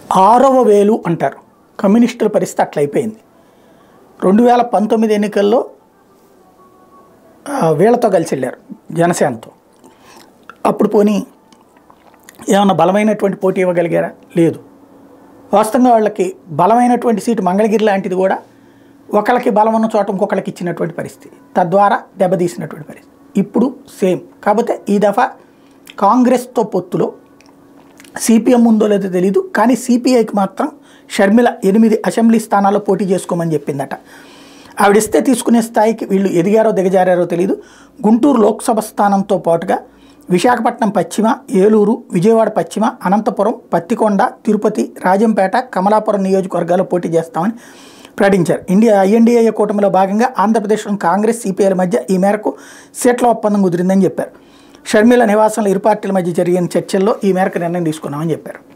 ఆరవ వేలు అంటారు కమ్యూనిస్టుల పరిస్థితి అట్లా అయిపోయింది రెండు వేల పంతొమ్మిది ఎన్నికల్లో ఆ, వీళ్ళతో కలిసి వెళ్ళారు జనసేనతో అప్పుడు పోనీ ఏమన్నా బలమైనటువంటి పోటీ ఇవ్వగలిగారా లేదు వాస్తవంగా వాళ్ళకి బలమైనటువంటి సీటు మంగళగిరి లాంటిది కూడా ఒకళ్ళకి బలం ఉన్న చోట ఇంకొకళ్ళకి ఇచ్చినటువంటి పరిస్థితి తద్వారా దెబ్బతీసినటువంటి పరిస్థితి ఇప్పుడు సేమ్ కాకపోతే ఈ దఫా కాంగ్రెస్తో పొత్తులో సిపిఎం ఉందో లేదో తెలియదు కానీ సిపిఐకి మాత్రం షర్మిల ఎనిమిది అసెంబ్లీ స్థానాల్లో పోటీ చేసుకోమని చెప్పిందట ఆవిడిస్తే తీసుకునే స్థాయికి వీళ్ళు ఎదిగారో దిగజారారో తెలియదు గుంటూరు లోక్సభ స్థానంతో పాటుగా విశాఖపట్నం పశ్చిమ ఏలూరు విజయవాడ పశ్చిమ అనంతపురం పత్తికొండ తిరుపతి రాజంపేట కమలాపురం నియోజకవర్గాల్లో పోటీ చేస్తామని ప్రకటించారు ఇండియా ఐఎన్డీఏ కూటమిలో భాగంగా ఆంధ్రప్రదేశ్లోని కాంగ్రెస్ సిపిఐల మధ్య ఈ మేరకు సీట్ల ఒప్పందం కుదిరిందని చెప్పారు షర్మిల నివాసంలో ఇరు పార్టీల మధ్య జరిగిన చర్చల్లో ఈ మేరకు నిర్ణయం తీసుకున్నామని చెప్పారు